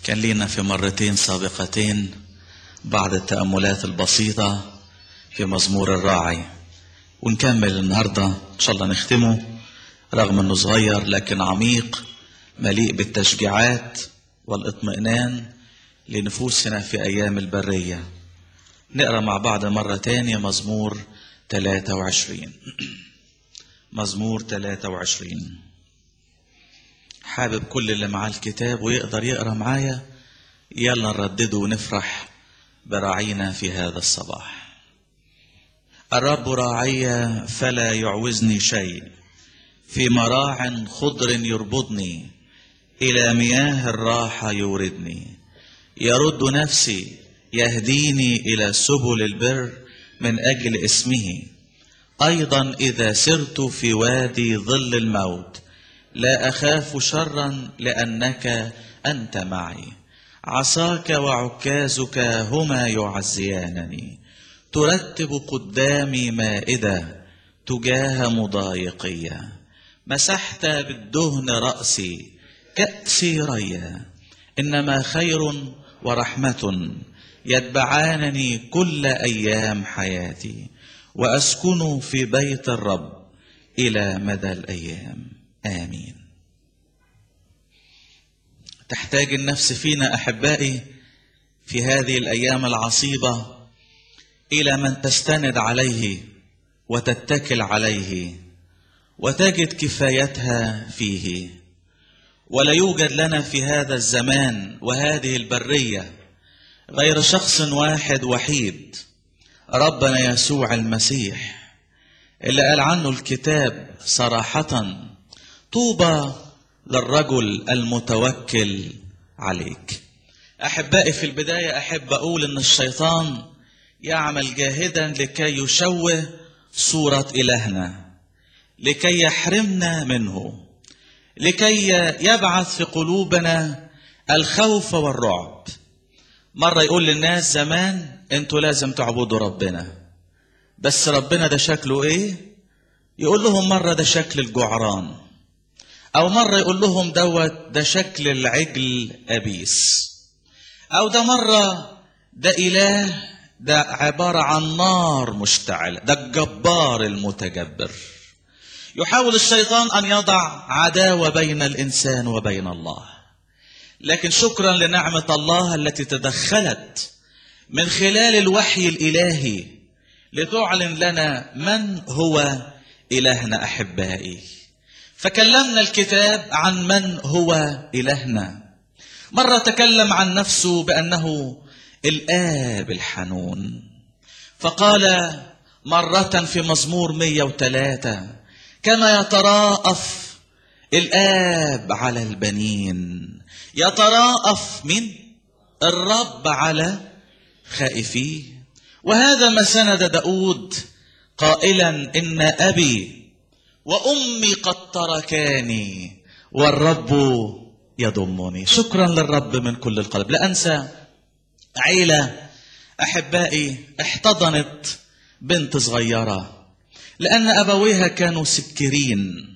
كان لينا في مرتين سابقتين بعض التأملات البسيطة في مزمور الراعي ونكمل النهاردة إن شاء الله نختمه رغم أنه صغير لكن عميق مليء بالتشجيعات والاطمئنان لنفوسنا في أيام البرية نقرأ مع بعض مرة تانية مزمور 23 مزمور 23 حابب كل اللي معاه الكتاب ويقدر يقرأ معايا يلا نردده ونفرح براعينا في هذا الصباح الرب راعي فلا يعوزني شيء في مراع خضر يربضني إلى مياه الراحة يوردني يرد نفسي يهديني إلى سبل البر من أجل اسمه أيضا إذا سرت في وادي ظل الموت لا أخاف شرا لأنك أنت معي عصاك وعكازك هما يعزيانني ترتب قدامي مائدة تجاه مضايقية مسحت بالدهن رأسي كأسي ريا إنما خير ورحمة يتبعانني كل أيام حياتي وأسكن في بيت الرب إلى مدى الأيام آمين تحتاج النفس فينا أحبائي في هذه الأيام العصيبة إلى من تستند عليه وتتكل عليه وتجد كفايتها فيه ولا يوجد لنا في هذا الزمان وهذه البرية غير شخص واحد وحيد ربنا يسوع المسيح اللي قال عنه الكتاب صراحة طوبى للرجل المتوكل عليك احبائي في البدايه احب اقول ان الشيطان يعمل جاهدا لكي يشوه صوره الهنا لكي يحرمنا منه لكي يبعث في قلوبنا الخوف والرعب مره يقول للناس زمان انتوا لازم تعبدوا ربنا بس ربنا ده شكله ايه يقول لهم مره ده شكل الجعران أو مرة يقول لهم دوت ده شكل العجل أبيس أو ده مرة ده إله ده عبارة عن نار مشتعلة ده الجبار المتجبر يحاول الشيطان أن يضع عداوة بين الإنسان وبين الله لكن شكرا لنعمة الله التي تدخلت من خلال الوحي الإلهي لتعلن لنا من هو إلهنا أحبائي فكلمنا الكتاب عن من هو إلهنا مرة تكلم عن نفسه بأنه الآب الحنون فقال مرة في مزمور 103 كما يتراءف الآب على البنين يتراءف من الرب على خائفيه وهذا ما سند داود قائلا إن أبي وأمي قد تركاني والرب يضمني شكرا للرب من كل القلب لا أنسى عيلة أحبائي احتضنت بنت صغيرة لأن أبويها كانوا سكرين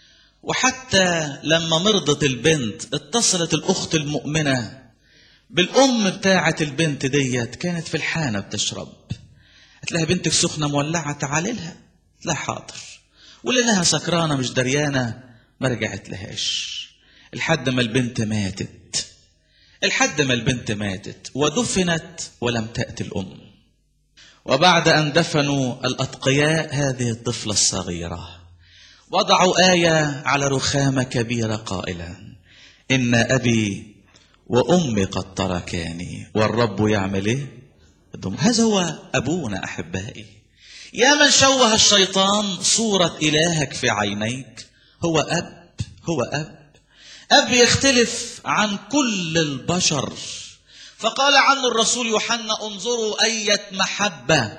وحتى لما مرضت البنت اتصلت الأخت المؤمنة بالأم بتاعة البنت ديت كانت في الحانة بتشرب هتلاقي بنتك سخنة مولعة تعالي لها لا حاضر ولانها سكرانه مش دريانه ما رجعت لهاش لحد ما البنت ماتت لحد ما البنت ماتت ودفنت ولم تأتي الأم وبعد أن دفنوا الأتقياء هذه الطفلة الصغيرة وضعوا آية على رخامة كبيرة قائلا إن أبي وأمي قد تركاني والرب يعمل إيه؟ هذا هو أبونا أحبائي يا من شوه الشيطان صورة إلهك في عينيك هو أب هو أب أب يختلف عن كل البشر فقال عنه الرسول يوحنا انظروا أية محبة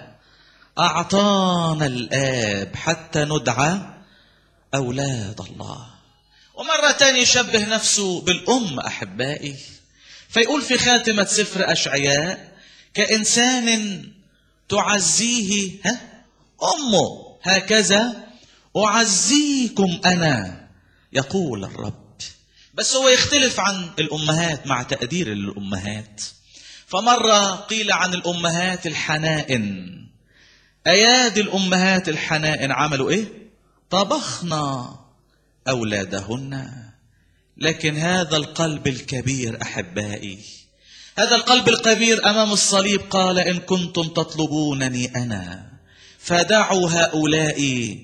أعطانا الآب حتى ندعى أولاد الله ومرة تانية يشبه نفسه بالأم أحبائي فيقول في خاتمة سفر أشعياء كإنسان تعزيه ها أمه هكذا أعزيكم أنا يقول الرب بس هو يختلف عن الأمهات مع تقدير للأمهات فمرة قيل عن الأمهات الحنائن أيادي الأمهات الحنائن عملوا إيه؟ طبخنا أولادهن لكن هذا القلب الكبير أحبائي هذا القلب الكبير أمام الصليب قال إن كنتم تطلبونني أنا فدعوا هؤلاء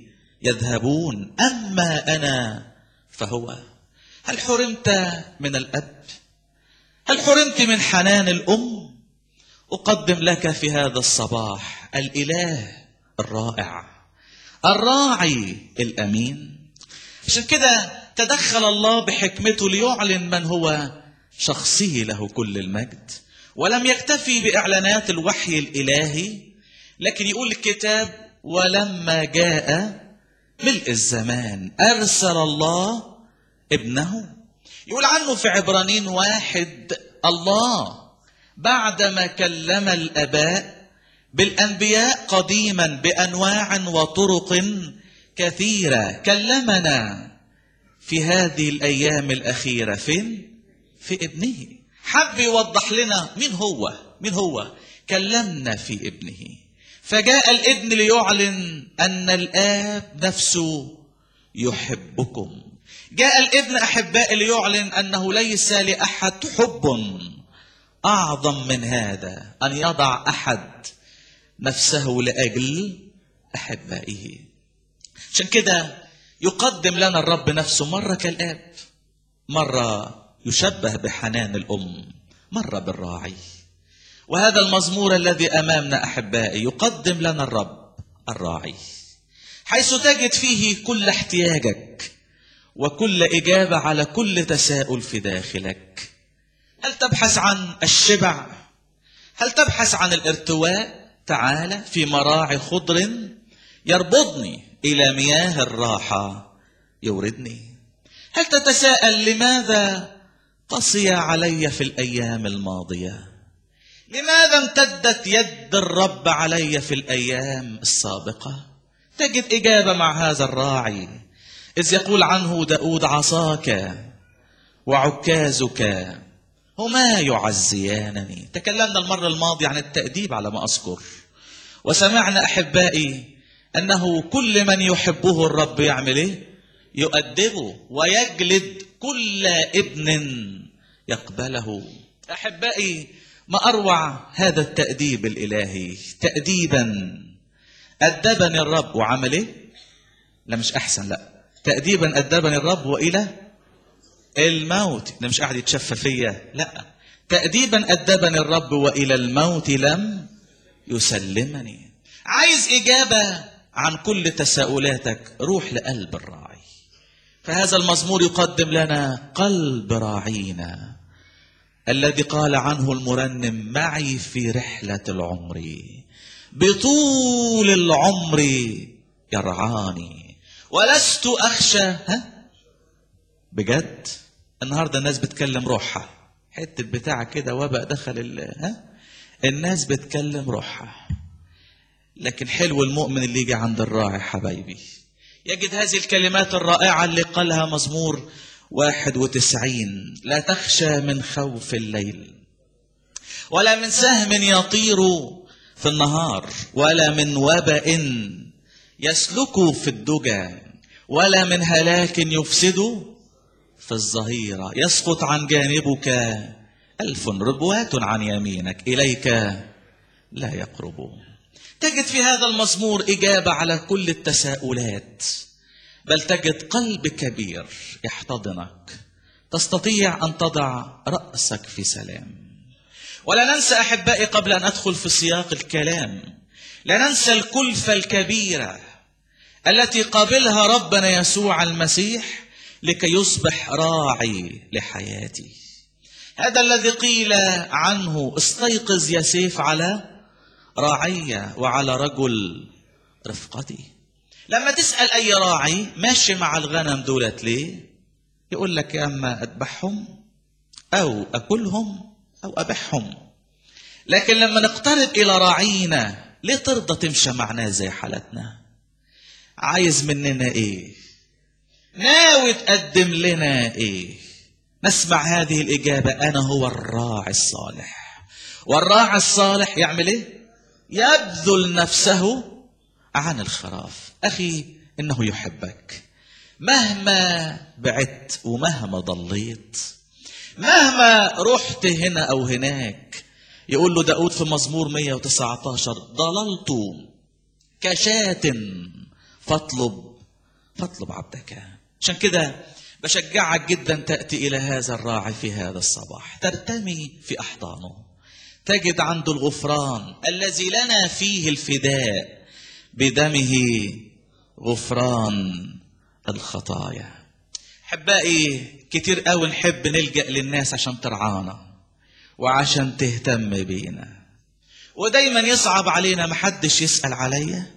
يذهبون أما أنا فهو هل حرمت من الأب هل حرمت من حنان الأم أقدم لك في هذا الصباح الإله الرائع الراعي الأمين عشان كده تدخل الله بحكمته ليعلن من هو شخصه له كل المجد ولم يكتفي بإعلانات الوحي الإلهي لكن يقول الكتاب ولما جاء ملء الزمان أرسل الله ابنه يقول عنه في عبرانين واحد الله بعدما كلم الآباء بالأنبياء قديما بأنواع وطرق كثيرة كلمنا في هذه الأيام الأخيرة فين؟ في ابنه حب يوضح لنا مين هو مين هو كلمنا في ابنه فجاء الابن ليعلن أن الآب نفسه يحبكم جاء الابن أحباء ليعلن أنه ليس لأحد حب أعظم من هذا أن يضع أحد نفسه لأجل أحبائه عشان كده يقدم لنا الرب نفسه مرة كالآب مرة يشبه بحنان الأم مرة بالراعي وهذا المزمور الذي أمامنا أحبائي يقدم لنا الرب الراعي حيث تجد فيه كل احتياجك وكل إجابة على كل تساؤل في داخلك هل تبحث عن الشبع هل تبحث عن الارتواء تعال في مراعي خضر يربضني إلى مياه الراحة يوردني هل تتساءل لماذا قصي علي في الأيام الماضية لماذا امتدت يد الرب علي في الأيام السابقة تجد إجابة مع هذا الراعي إذ يقول عنه داود عصاك وعكازك هما يعزيانني تكلمنا المرة الماضية عن التأديب على ما أذكر وسمعنا أحبائي أنه كل من يحبه الرب يعمل إيه يؤدبه ويجلد كل ابن يقبله أحبائي ما أروع هذا التأديب الإلهي تأديبا أدبني الرب وعمل إيه لا مش أحسن لا تأديبا أدبني الرب وإلى الموت ده مش قاعد يتشفى فيا لا تأديبا أدبني الرب وإلى الموت لم يسلمني عايز إجابة عن كل تساؤلاتك روح لقلب الراعي فهذا المزمور يقدم لنا قلب راعينا الذي قال عنه المرنم معي في رحلة العمر بطول العمر يرعاني ولست أخشى ها بجد النهارده الناس بتكلم روحها حته بتاع كده وباء دخل ال ها الناس بتكلم روحها لكن حلو المؤمن اللي يجي عند الراعي حبايبي يجد هذه الكلمات الرائعة اللي قالها مزمور واحد وتسعين لا تخشى من خوف الليل ولا من سهم يطير في النهار ولا من وبأ يسلك في الدجى ولا من هلاك يفسد في الظهيرة يسقط عن جانبك ألف ربوات عن يمينك إليك لا يقربون تجد في هذا المزمور إجابة على كل التساؤلات بل تجد قلب كبير يحتضنك تستطيع أن تضع رأسك في سلام ولا ننسى أحبائي قبل أن أدخل في سياق الكلام لا ننسى الكلفة الكبيرة التي قابلها ربنا يسوع المسيح لكي يصبح راعي لحياتي هذا الذي قيل عنه استيقظ يا سيف على راعية وعلى رجل رفقتي لما تسأل أي راعي ماشي مع الغنم دولت ليه يقول لك يا أما أذبحهم أو أكلهم أو أبيعهم لكن لما نقترب إلى راعينا ليه ترضى تمشي معنا زي حالتنا عايز مننا إيه ناوي تقدم لنا إيه نسمع هذه الإجابة أنا هو الراعي الصالح والراعي الصالح يعمل إيه؟ يبذل نفسه عن الخراف أخي إنه يحبك مهما بعدت ومهما ضليت مهما رحت هنا أو هناك يقول له داود في مزمور 119 ضللت كشاة فاطلب فاطلب عبدك عشان كده بشجعك جدا تأتي إلى هذا الراعي في هذا الصباح ترتمي في أحضانه تجد عنده الغفران الذي لنا فيه الفداء بدمه غفران الخطايا احبائي كتير قوي نحب نلجا للناس عشان ترعانا وعشان تهتم بينا ودايما يصعب علينا محدش يسال عليا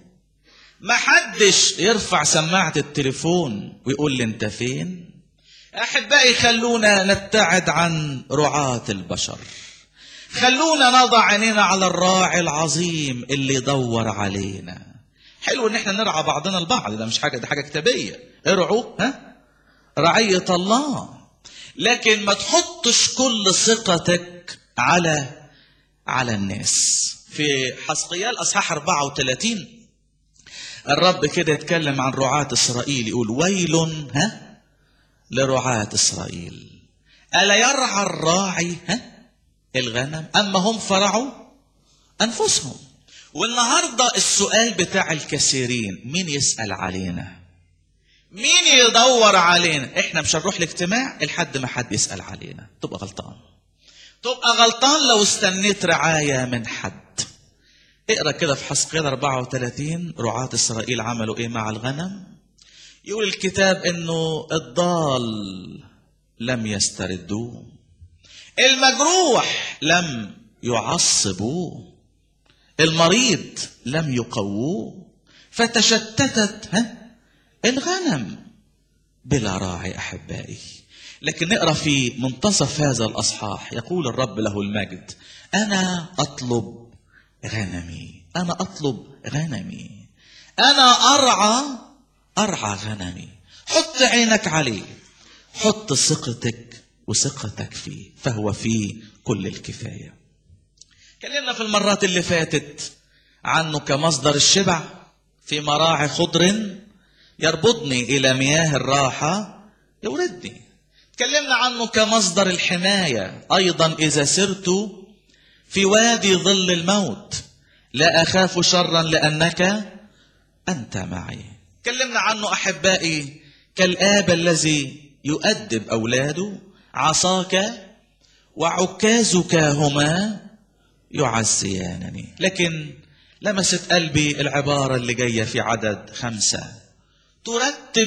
محدش يرفع سماعه التليفون ويقول لي انت فين احبائي خلونا نبتعد عن رعاه البشر خلونا نضع عينينا على الراعي العظيم اللي يدور علينا حلو ان احنا نرعى بعضنا البعض ده مش حاجه ده حاجه كتابيه ارعوا ها رعيه الله لكن ما تحطش كل ثقتك على على الناس في حسقيال اصحاح 34 الرب كده يتكلم عن رعاة اسرائيل يقول ويل ها لرعاة اسرائيل الا يرعى الراعي ها الغنم اما هم فرعوا انفسهم والنهارده السؤال بتاع الكثيرين مين يسال علينا مين يدور علينا احنا مش هنروح الاجتماع لحد ما حد يسال علينا تبقى غلطان تبقى غلطان لو استنيت رعايه من حد اقرا كده في حسقيال 34 رعاة اسرائيل عملوا ايه مع الغنم يقول الكتاب انه الضال لم يستردوه المجروح لم يعصبوه المريض لم يقووه فتشتتت ها الغنم بلا راعي احبائي لكن نقرا في منتصف هذا الاصحاح يقول الرب له المجد انا اطلب غنمي انا اطلب غنمي انا ارعى ارعى غنمي حط عينك عليه حط ثقتك وثقتك فيه فهو فيه كل الكفايه اتكلمنا في المرات اللي فاتت عنه كمصدر الشبع في مراعي خضر يربطني الى مياه الراحه يوردني اتكلمنا عنه كمصدر الحمايه ايضا اذا سرت في وادي ظل الموت لا اخاف شرا لانك انت معي اتكلمنا عنه احبائي كالاب الذي يؤدب اولاده عصاك وعكازك هما يعزيانني لكن لمست قلبي العبارة اللي جاية في عدد خمسة ترتب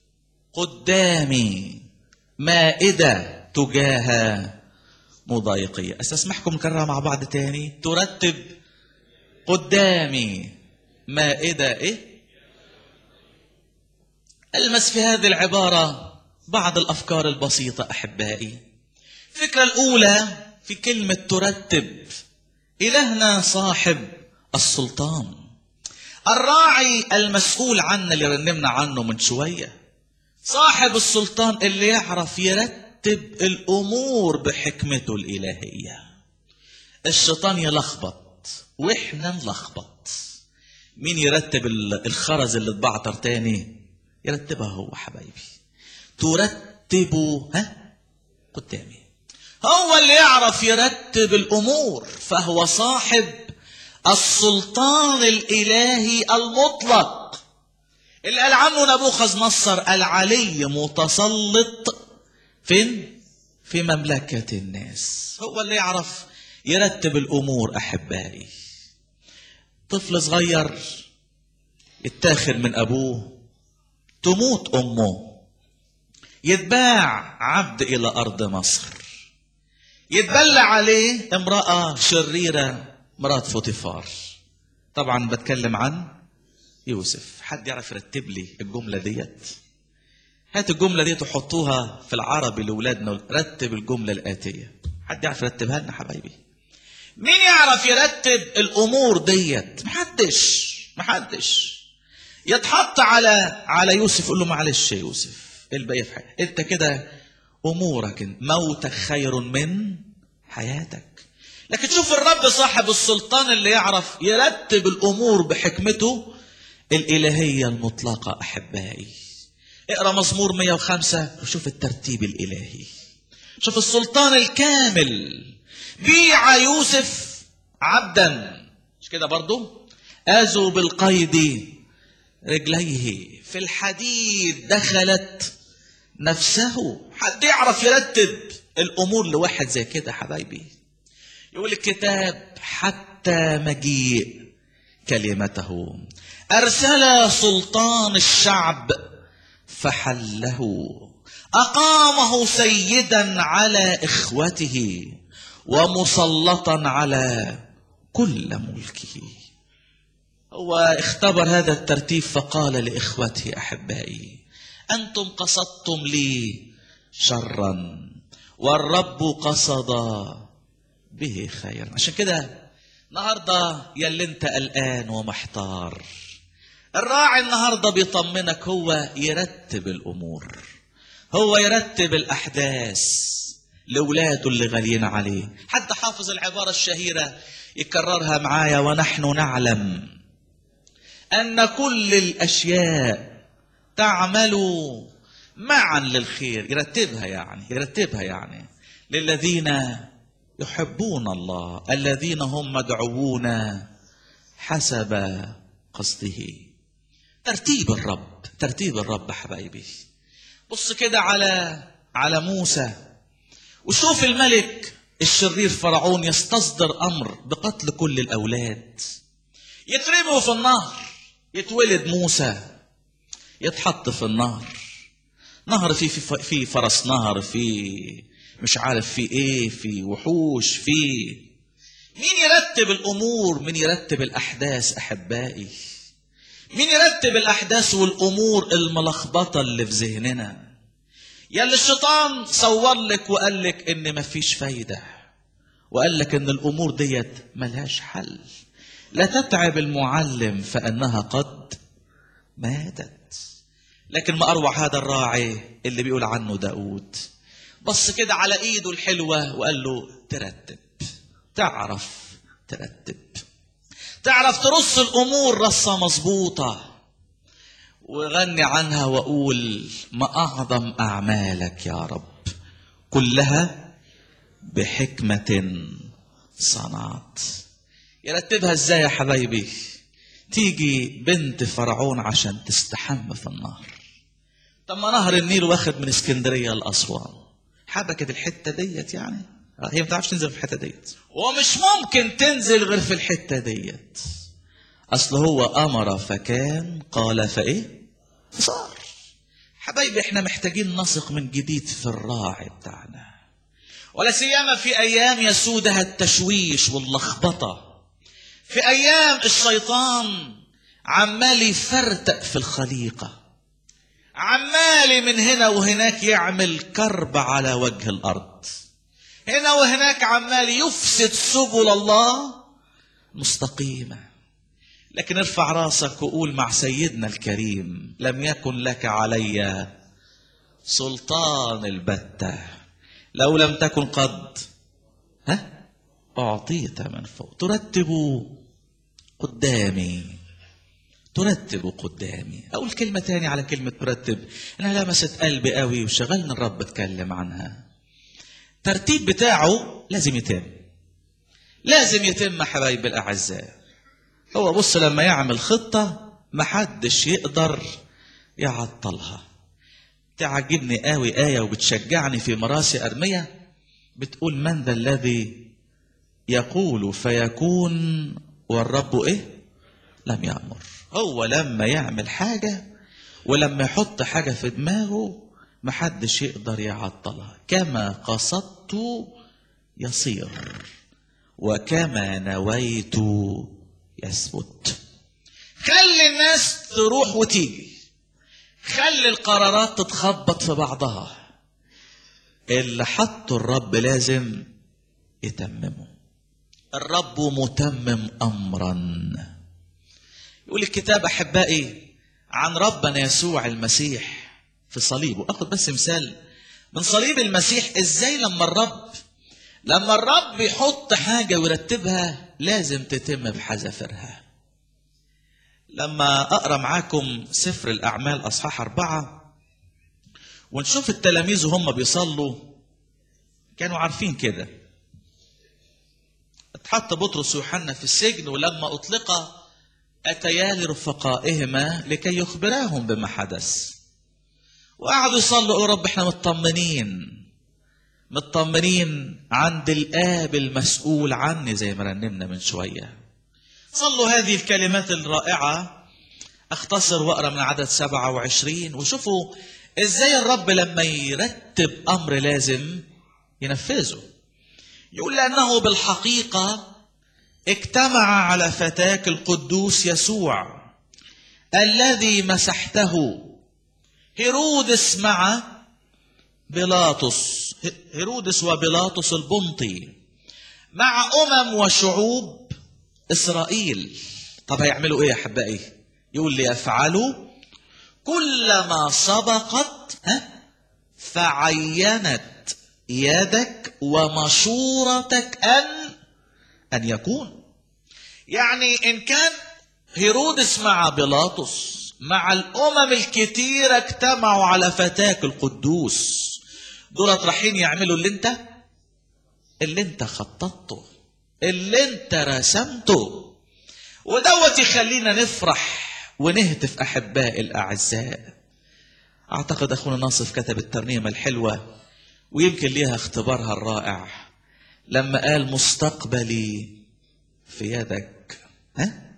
قدامي مائدة تجاه مضايقية أستسمحكم نكررها مع بعض تاني ترتب قدامي مائدة إيه ألمس في هذه العبارة بعض الأفكار البسيطة أحبائي الفكرة الأولى في كلمة ترتب إلهنا صاحب السلطان الراعي المسؤول عنا اللي رنمنا عنه من شوية صاحب السلطان اللي يعرف يرتب الأمور بحكمته الإلهية الشيطان يلخبط وإحنا نلخبط مين يرتب الخرز اللي اتبعتر تاني يرتبها هو حبايبي ترتبوا ها قدامي هو اللي يعرف يرتب الامور فهو صاحب السلطان الالهي المطلق اللي قال عنه نبوخذ نصر العلي متسلط فين في مملكه الناس هو اللي يعرف يرتب الامور احبائي طفل صغير يتاخر من ابوه تموت امه يتباع عبد الى ارض مصر يتبلى عليه امرأة شريرة مرات فوتيفار طبعا بتكلم عن يوسف حد يعرف يرتب لي الجملة ديت هات الجملة دي تحطوها في العربي لأولادنا رتب الجملة الآتية حد يعرف يرتبها لنا حبايبي مين يعرف يرتب الأمور ديت محدش محدش يتحط على على يوسف يقول له معلش يا يوسف الباقي في حاجة انت كده امورك موتك خير من حياتك لكن شوف الرب صاحب السلطان اللي يعرف يرتب الامور بحكمته الالهيه المطلقه احبائي اقرا مزمور 105 وشوف الترتيب الالهي شوف السلطان الكامل بيع يوسف عبدا مش كده برضو آزوا بالقيد رجليه في الحديد دخلت نفسه حد يعرف يرتب الامور لواحد زي كده حبايبي يقول الكتاب حتى مجيء كلمته ارسل سلطان الشعب فحله اقامه سيدا على اخوته ومسلطا على كل ملكه هو اختبر هذا الترتيب فقال لاخوته احبائي انتم قصدتم لي شرا والرب قصد به خيرا عشان كده النهارده يا اللي انت قلقان ومحتار الراعي النهارده بيطمنك هو يرتب الامور هو يرتب الاحداث لاولاده اللي غاليين عليه حتى حافظ العباره الشهيره يكررها معايا ونحن نعلم ان كل الاشياء تعمل معا للخير يرتبها يعني يرتبها يعني للذين يحبون الله الذين هم مدعوون حسب قصده ترتيب الرب ترتيب الرب حبايبي بص كده على على موسى وشوف الملك الشرير فرعون يستصدر امر بقتل كل الاولاد يترموا في النهر يتولد موسى يتحط في النهر نهر في في, في فرس نهر في مش عارف في ايه في وحوش في مين يرتب الامور مين يرتب الاحداث احبائي مين يرتب الاحداث والامور الملخبطه اللي في ذهننا يا اللي الشيطان صور لك وقال لك ان مفيش فايده وقال لك ان الامور ديت ملهاش حل لا تتعب المعلم فانها قد ماتت لكن ما اروع هذا الراعي اللي بيقول عنه داود بص كده على ايده الحلوه وقال له ترتب تعرف ترتب تعرف ترص الامور رصه مظبوطه وغني عنها واقول ما اعظم اعمالك يا رب كلها بحكمه صنعت يرتبها ازاي يا حبايبي تيجي بنت فرعون عشان تستحم في النهر طب ما نهر النيل واخد من اسكندريه لاسوان حبكت الحته ديت يعني هي ما بتعرفش تنزل في الحته ديت ومش ممكن تنزل غير في الحته ديت اصل هو امر فكان قال فايه صار حبايبي احنا محتاجين نثق من جديد في الراعي بتاعنا ولا سيما في ايام يسودها التشويش واللخبطه في ايام الشيطان عمال يفرتق في الخليقه عمال من هنا وهناك يعمل كرب على وجه الارض هنا وهناك عمال يفسد سبل الله مستقيمه لكن ارفع راسك وقول مع سيدنا الكريم لم يكن لك علي سلطان البتة لو لم تكن قد ها أعطيت من فوق ترتب قدامي ترتب قدامي أقول كلمة تاني على كلمة ترتب أنا لمست قلبي قوي وشغلني الرب اتكلم عنها الترتيب بتاعه لازم يتم لازم يتم حبايب الأعزاء هو بص لما يعمل خطة محدش يقدر يعطلها تعجبني قوي آية وبتشجعني في مراسي أرمية بتقول من ذا الذي يقول فيكون والرب إيه لم يأمر هو لما يعمل حاجة ولما يحط حاجة في دماغه محدش يقدر يعطلها كما قصدت يصير وكما نويت يثبت خلي الناس تروح وتيجي خلي القرارات تتخبط في بعضها اللي حطه الرب لازم يتممه الرب متمم امرا يقول الكتاب احبائي عن ربنا يسوع المسيح في صليبه اخذ بس مثال من صليب المسيح ازاي لما الرب لما الرب يحط حاجة ويرتبها لازم تتم بحذافيرها لما أقرأ معاكم سفر الأعمال أصحاح أربعة ونشوف التلاميذ وهم بيصلوا كانوا عارفين كده اتحط بطرس ويوحنا في السجن ولما أطلق أتيا لرفقائهما لكي يخبراهم بما حدث وقعدوا يصلوا يا رب احنا مطمنين مطمنين عند الآب المسؤول عني زي ما رنمنا من شوية صلوا هذه الكلمات الرائعة اختصر واقرا من عدد 27 وشوفوا ازاي الرب لما يرتب امر لازم ينفذه يقول لانه بالحقيقه اجتمع على فتاك القدوس يسوع الذي مسحته هيرودس مع بيلاطس هيرودس وبيلاطس البنطي مع امم وشعوب اسرائيل طب هيعملوا ايه يا احبائي يقول ليفعلوا كل ما سبقت ها فعينت يدك ومشورتك ان ان يكون يعني ان كان هيرودس مع بيلاطس مع الامم الكتيره اجتمعوا على فتاك القدوس دولت رايحين يعملوا اللي انت اللي انت خططته اللي انت رسمته ودوت يخلينا نفرح ونهتف احبائي الاعزاء اعتقد اخونا ناصف كتب الترنيمه الحلوه ويمكن ليها اختبارها الرائع لما قال مستقبلي في يدك ها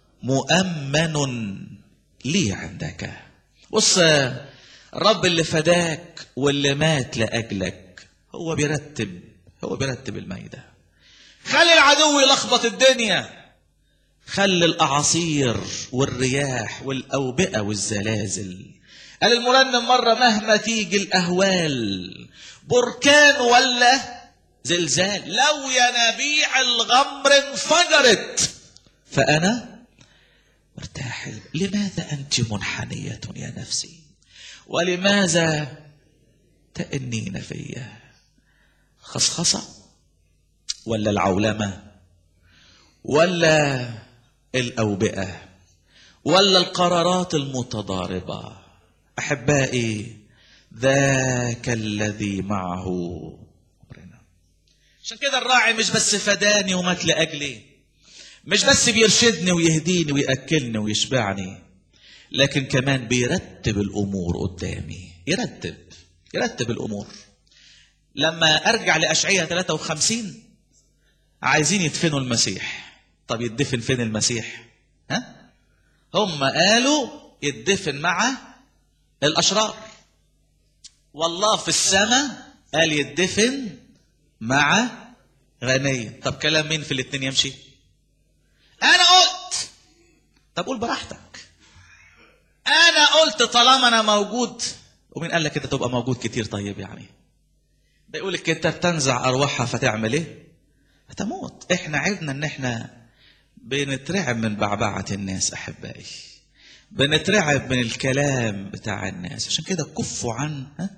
مؤمن لي عندك بص الرب اللي فداك واللي مات لاجلك هو بيرتب هو بيرتب الميدة خلي العدو يلخبط الدنيا خلي الاعاصير والرياح والاوبئه والزلازل قال المرنم مره مهما تيجي الاهوال بركان ولا زلزال لو ينابيع الغمر انفجرت فانا مرتاح لماذا انت منحنيه يا نفسي ولماذا تأنين فيا خصخصة ولا العولمة ولا الأوبئة ولا القرارات المتضاربة أحبائي ذاك الذي معه أمرنا عشان كده الراعي مش بس فداني ومات لأجلي مش بس بيرشدني ويهديني ويأكلني ويشبعني لكن كمان بيرتب الامور قدامي يرتب يرتب الامور لما ارجع لاشعياء 53 عايزين يدفنوا المسيح طب يدفن فين المسيح ها هم قالوا يدفن مع الاشرار والله في السماء قال يدفن مع غنية طب كلام مين في الاتنين يمشي انا قلت طب قول براحتك انا قلت طالما انا موجود ومين قال لك انت تبقى موجود كتير طيب يعني بيقول لك انت بتنزع ارواحها فتعمل ايه هتموت احنا عيبنا ان احنا بنترعب من بعبعة الناس احبائي بنترعب من الكلام بتاع الناس عشان كده كفوا عن ها؟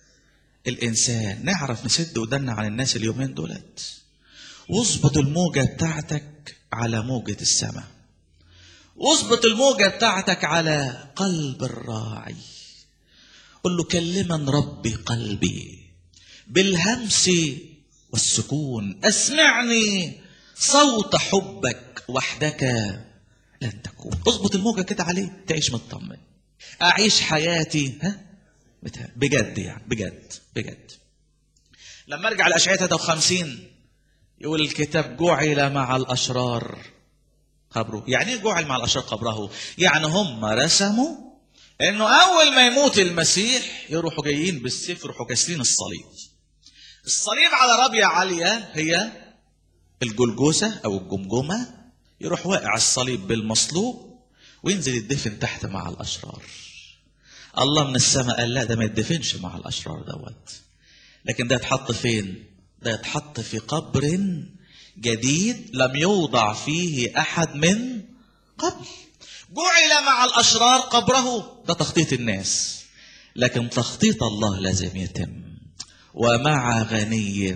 الانسان نعرف نسد ودنا عن الناس اليومين دولت واظبط الموجة بتاعتك على موجة السماء واظبط الموجة بتاعتك على قلب الراعي قل له كلما ربي قلبي بالهمس والسكون اسمعني صوت حبك وحدك لن تكون اظبط الموجة كده عليه تعيش مطمن اعيش حياتي ها بجد يعني بجد بجد لما ارجع لاشعياء 53 يقول الكتاب جعل مع الاشرار قبره يعني ايه جعل مع الاشرار قبره يعني هم رسموا انه اول ما يموت المسيح يروحوا جايين بالسيف يروحوا كاسرين الصليب الصليب على ربية عالية هي الجلجوسة او الجمجمة يروح واقع الصليب بالمصلوب وينزل يدفن تحت مع الاشرار الله من السماء قال لا ده ما يدفنش مع الاشرار دوت لكن ده يتحط فين ده يتحط في قبر جديد لم يوضع فيه احد من قبل جعل مع الاشرار قبره ده تخطيط الناس لكن تخطيط الله لازم يتم ومع غني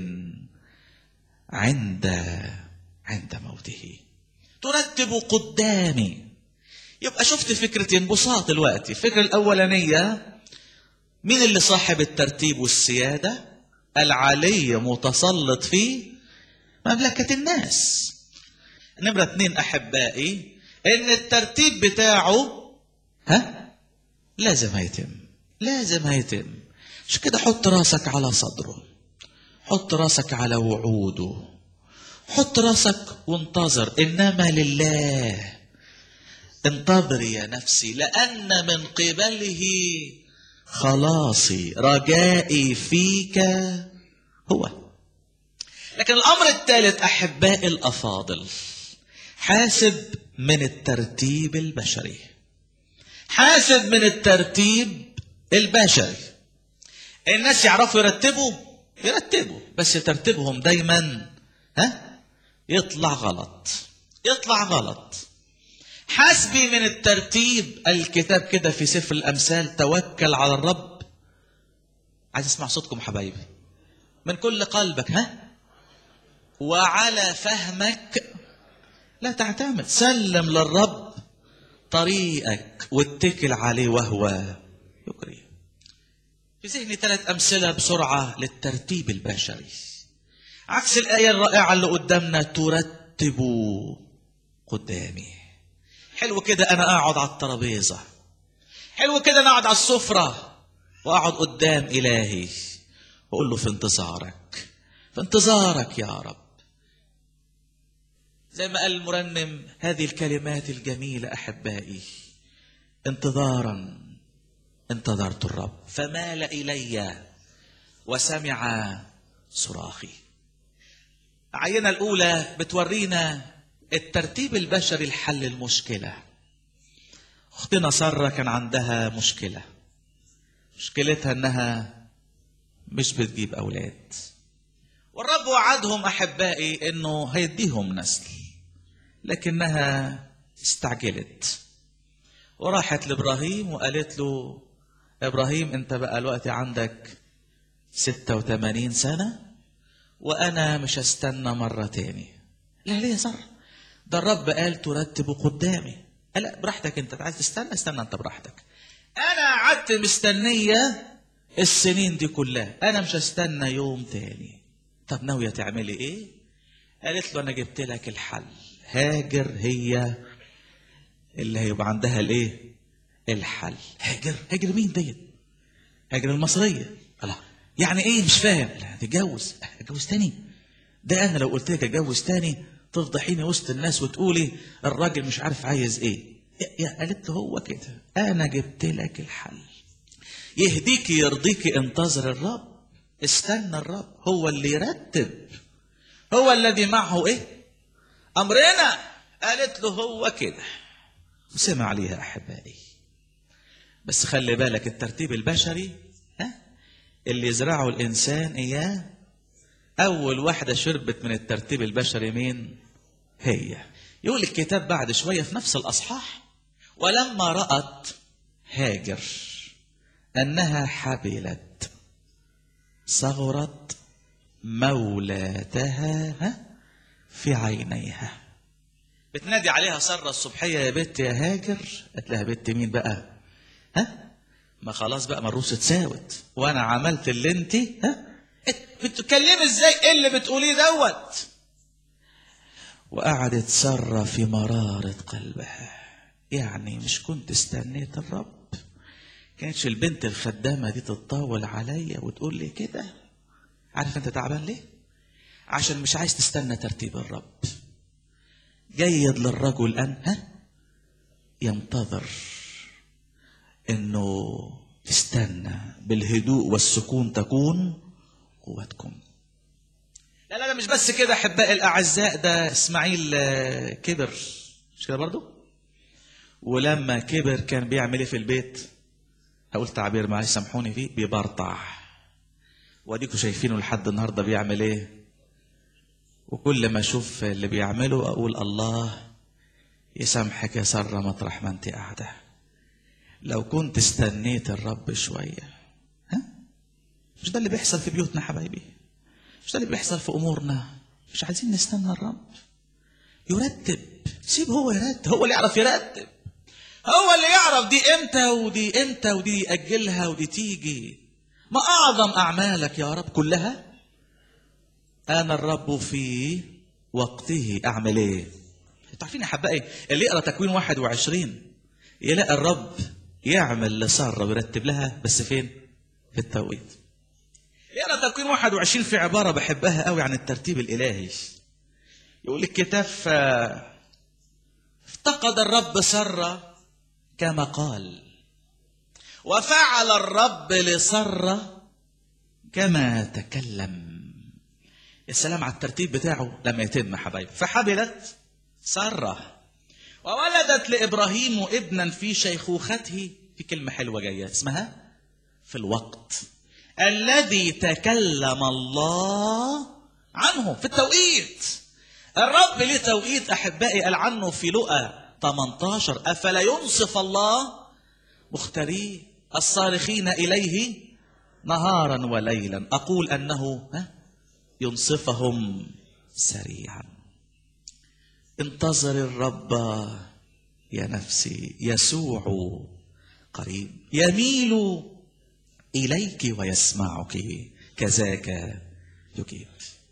عند عند موته ترتب قدامي يبقى شفت فكرتين بساط الوقت الفكرة الأولانية مين اللي صاحب الترتيب والسيادة العلي متسلط في مملكة الناس نمرة اتنين أحبائي إن الترتيب بتاعه ها لازم هيتم لازم هيتم مش كده حط راسك على صدره حط راسك على وعوده حط راسك وانتظر إنما لله انتظري يا نفسي لأن من قبله خلاصي رجائي فيك هو لكن الأمر الثالث أحبائي الأفاضل حاسب من الترتيب البشري حاسب من الترتيب البشري الناس يعرفوا يرتبوا يرتبوا بس ترتيبهم دايما ها يطلع غلط يطلع غلط حسبي من الترتيب الكتاب كده في سفر الأمثال توكل على الرب عايز اسمع صوتكم حبايبي من كل قلبك ها وعلى فهمك لا تعتمد سلم للرب طريقك واتكل عليه وهو يكري في ذهني ثلاث أمثلة بسرعة للترتيب البشري عكس الآية الرائعة اللي قدامنا ترتب قدامي حلو كده انا اقعد على الترابيزه حلو كده انا اقعد على السفره واقعد قدام الهي واقول له في انتظارك في انتظارك يا رب زي ما قال المرنم هذه الكلمات الجميله احبائي انتظارا انتظرت الرب فمال الي وسمع صراخي العينه الاولى بتورينا الترتيب البشري لحل المشكلة أختنا سارة كان عندها مشكلة مشكلتها إنها مش بتجيب أولاد والرب وعدهم أحبائي إنه هيديهم نسل لكنها استعجلت وراحت لإبراهيم وقالت له إبراهيم أنت بقى الوقت عندك ستة وثمانين سنة وأنا مش هستنى مرة تاني لا ليه يا سارة ده الرب قال ترتب قدامي قال لا براحتك انت عايز تستنى استنى انت براحتك انا قعدت مستنيه السنين دي كلها انا مش هستنى يوم تاني طب ناويه تعملي ايه قالت له انا جبت لك الحل هاجر هي اللي هيبقى عندها الايه الحل هاجر هاجر مين ديت هاجر المصريه الله يعني ايه مش فاهم لا تتجوز اتجوز تاني ده انا لو قلت لك اتجوز تاني تفضحيني وسط الناس وتقولي الراجل مش عارف عايز ايه يا قالت له هو كده انا جبت لك الحل يهديك يرضيك انتظر الرب استنى الرب هو اللي يرتب هو الذي معه ايه امرنا قالت له هو كده وسمع عليها احبائي بس خلي بالك الترتيب البشري ها اللي يزرعه الانسان اياه أول واحدة شربت من الترتيب البشري مين؟ هي. يقول الكتاب بعد شوية في نفس الأصحاح ولما رأت هاجر أنها حبلت صغرت مولاتها في عينيها بتنادي عليها سارة الصبحية يا بنت يا هاجر قالت لها بنت مين بقى ها ما خلاص بقى مروس اتساوت وانا عملت اللي انت ها بتتكلمي ازاي ايه اللي بتقوليه دوت وقعدت سارة في مرارة قلبها يعني مش كنت استنيت الرب كانتش البنت الخدامة دي تتطاول عليا وتقول لي كده عارف انت تعبان ليه عشان مش عايز تستنى ترتيب الرب جيد للرجل ان ها ينتظر انه استنى بالهدوء والسكون تكون قوتكم لا لا لا مش بس كده احبائي الاعزاء ده اسماعيل كبر مش كده برضو ولما كبر كان بيعمل ايه في البيت هقول تعبير معلش سامحوني فيه بيبرطع واديكوا شايفينه لحد النهارده بيعمل ايه وكل ما اشوف اللي بيعمله اقول الله يسامحك يا ساره مطرح ما انت قاعده لو كنت استنيت الرب شويه ها مش ده اللي بيحصل في بيوتنا حبايبي مش ده اللي بيحصل في امورنا مش عايزين نستنى الرب يرتب سيب هو يرتب هو اللي يعرف يرتب هو اللي يعرف دي امتى ودي امتى ودي يأجلها ودي تيجي ما اعظم اعمالك يا رب كلها انا الرب في وقته اعمل ايه انتوا عارفين يا حبايبي اللي يقرا تكوين 21 يلاقي الرب يعمل لساره ويرتب لها بس فين في التوقيت يقرا تكوين 21 في عباره بحبها قوي عن الترتيب الالهي يقول الكتاب ف... افتقد الرب سره كما قال وفعل الرب لسره كما تكلم يا سلام على الترتيب بتاعه لما يتم حبايبي فحبلت ساره وولدت لابراهيم ابنا في شيخوخته في كلمه حلوه جايه اسمها في الوقت الذي تكلم الله عنه في التوقيت الرب ليه توقيت احبائي قال عنه في لقا 18 افلا ينصف الله مختاريه الصارخين اليه نهارا وليلا اقول انه ها ينصفهم سريعا انتظر الرب يا نفسي يسوع قريب يميل اليك ويسمعك كذاك يجيب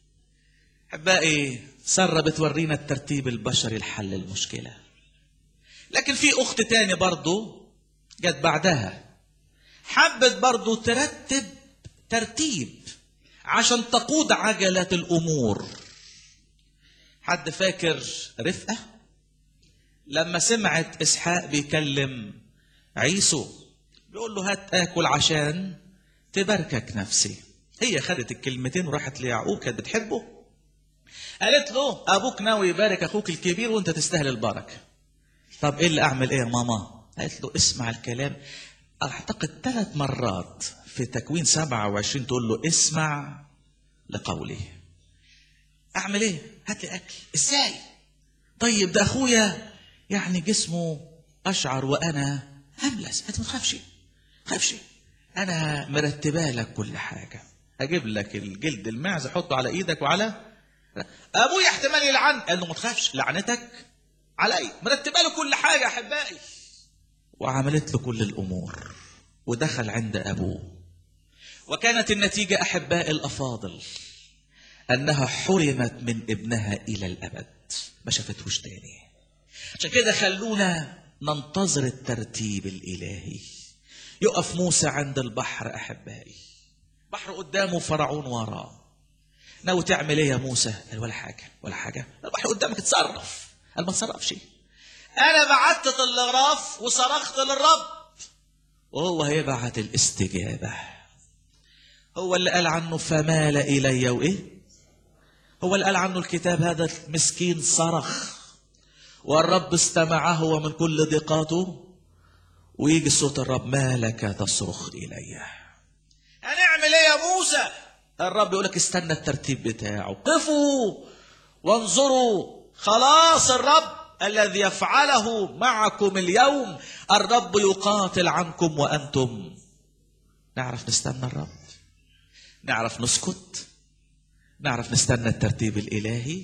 احبائي ساره بتورينا الترتيب البشري لحل المشكله لكن في اخت تاني برضو جت بعدها حبت برضو ترتب ترتيب عشان تقود عجله الامور حد فاكر رفقه لما سمعت اسحاق بيكلم عيسو بيقول له هات اكل عشان تباركك نفسي هي خدت الكلمتين وراحت ليعقوب كانت بتحبه قالت له ابوك ناوي يبارك اخوك الكبير وانت تستاهل البركه طب ايه اللي اعمل ايه يا ماما قالت له اسمع الكلام اعتقد ثلاث مرات في تكوين 27 تقول له اسمع لقولي اعمل ايه هات لي اكل ازاي طيب ده اخويا يعني جسمه اشعر وانا املس انت ما تخافش تخافش انا مرتبه لك كل حاجه اجيب لك الجلد المعزه حطه على ايدك وعلى ابويا احتمال يلعن قال له ما تخافش لعنتك علي مرتبه له كل حاجه احبائي وعملت له كل الامور ودخل عند ابوه وكانت النتيجه احباء الافاضل انها حرمت من ابنها الى الابد ما شافتهوش تاني عشان كده خلونا ننتظر الترتيب الالهي يقف موسى عند البحر احبائي بحر قدامه فرعون وراه ناوي تعمل ايه يا موسى قال ولا حاجه ولا حاجه البحر قدامك اتصرف قال ما تصرفش انا بعت الغراف وصرخت للرب وهو هيبعت الاستجابه هو اللي قال عنه فمال الي وايه هو اللي قال عنه الكتاب هذا المسكين صرخ والرب استمعه ومن كل ضيقاته ويجي صوت الرب ما لك تصرخ الي هنعمل ايه يا موسى الرب يقول لك استنى الترتيب بتاعه قفوا وانظروا خلاص الرب الذي يفعله معكم اليوم الرب يقاتل عنكم وانتم نعرف نستنى الرب نعرف نسكت نعرف نستنى الترتيب الالهي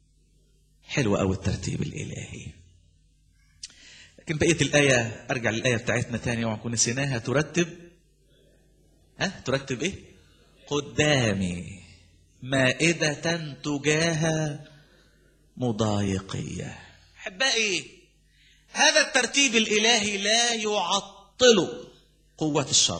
حلو قوي الترتيب الالهي لكن بقيه الايه ارجع للايه بتاعتنا تاني ونكون نسيناها ترتب ها ترتب ايه قدامي مائدة تجاه مضايقية أحبائي هذا الترتيب الإلهي لا يعطل قوة الشر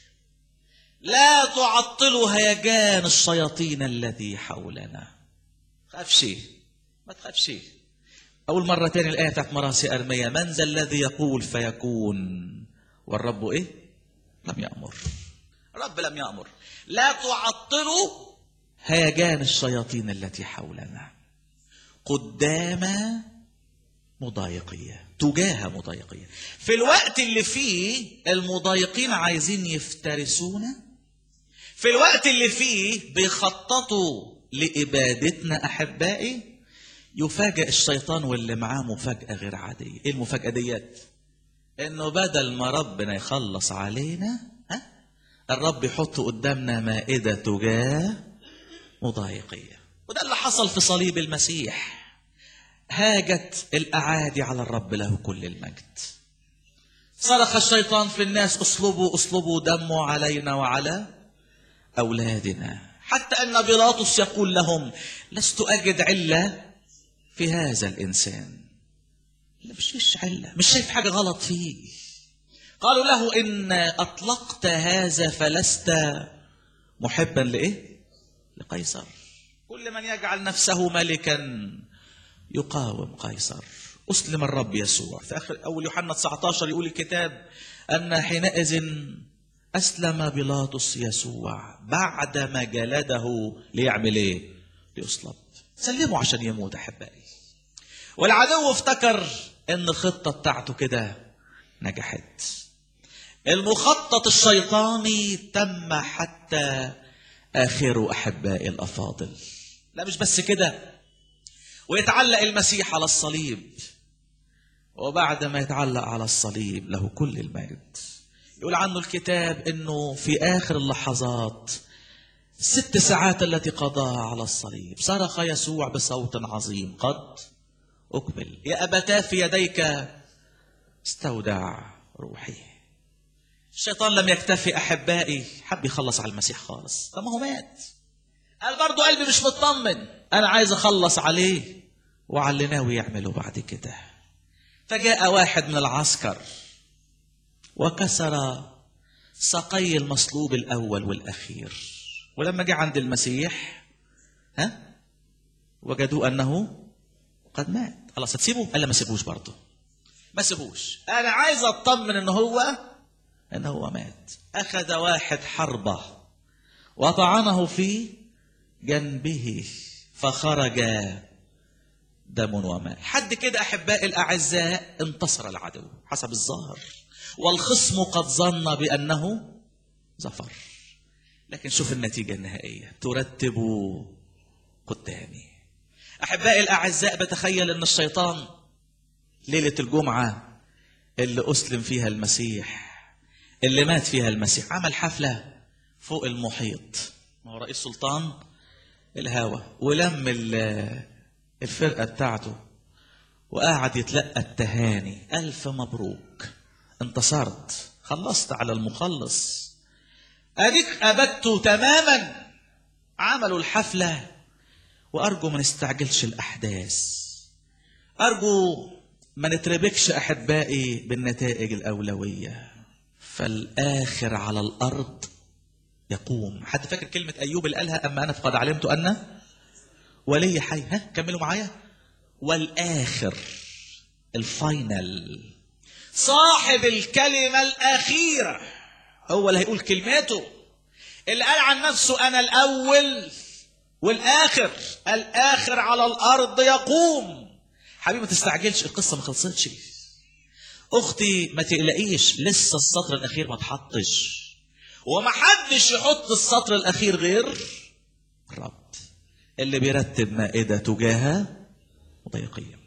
لا تعطل هيجان الشياطين الذي حولنا خافش ما تخافش أول مرة تاني الآية بتاعت مراسي أرمية من ذا الذي يقول فيكون والرب إيه لم يأمر الرب لم يأمر لا تعطلوا هيجان الشياطين التي حولنا قدام مضايقية تجاه مضايقية في الوقت اللي فيه المضايقين عايزين يفترسونا في الوقت اللي فيه بيخططوا لإبادتنا أحبائي يفاجئ الشيطان واللي معاه مفاجأة غير عادية إيه المفاجأة ديت إنه بدل ما ربنا يخلص علينا ها الرب يحط قدامنا مائدة تجاه مضايقية وده اللي حصل في صليب المسيح هاجت الأعادي على الرب له كل المجد صرخ الشيطان في الناس اصلبوا اصلبوا دموا علينا وعلى أولادنا حتى أن بيلاطس يقول لهم لست أجد علة في هذا الإنسان لا مش فيش علة مش شايف حاجة غلط فيه قالوا له إن أطلقت هذا فلست محبا لإيه لقيصر كل من يجعل نفسه ملكا يقاوم قيصر أسلم الرب يسوع في آخر أول يوحنا 19 يقول الكتاب أن حينئذ أسلم بيلاطس يسوع بعدما جلده ليعمل إيه؟ ليصلب سلمه عشان يموت أحبائي والعدو افتكر ان الخطه بتاعته كده نجحت المخطط الشيطاني تم حتى اخره احبائي الافاضل لا مش بس كده ويتعلق المسيح على الصليب وبعد ما يتعلق على الصليب له كل المجد يقول عنه الكتاب انه في اخر اللحظات ست ساعات التي قضاها على الصليب صرخ يسوع بصوت عظيم قد أكمل يا أبتاه في يديك استودع روحي الشيطان لم يكتفي أحبائي حب يخلص على المسيح خالص طب ما هو مات قال برضو قلبي مش مطمن أنا عايز أخلص عليه وعلى اللي ناوي يعمله بعد كده فجاء واحد من العسكر وكسر ساقي المصلوب الأول والأخير ولما جاء عند المسيح ها وجدوا أنه قد مات خلاص هتسيبه قال لا ما سيبوش برضه ما سيبوش انا عايز اطمن ان هو ان هو مات اخذ واحد حربه وطعنه في جنبه فخرج دم وماء حد كده احبائي الاعزاء انتصر العدو حسب الظاهر والخصم قد ظن بانه ظفر لكن شوف النتيجه النهائيه ترتب قدامي احبائي الاعزاء بتخيل ان الشيطان ليله الجمعه اللي اسلم فيها المسيح اللي مات فيها المسيح عمل حفله فوق المحيط ما هو رئيس سلطان الهوى ولم الفرقه بتاعته وقعد يتلقى التهاني الف مبروك انتصرت خلصت على المخلص اديك ابدت تماما عملوا الحفله وارجو ما نستعجلش الاحداث ارجو ما نتربكش احبائي بالنتائج الاولويه فالاخر على الارض يقوم حد فاكر كلمه ايوب اللي قالها اما انا فقد علمت ان ولي حي ها كملوا معايا والاخر الفاينل صاحب الكلمه الاخيره هو اللي هيقول كلمته اللي قال عن نفسه انا الاول والاخر الاخر على الارض يقوم حبيبي ما تستعجلش القصه ما خلصتش اختي ما تقلقيش لسه السطر الاخير ما اتحطش وما حدش يحط السطر الاخير غير الرب اللي بيرتب مائده تجاه مضايقيه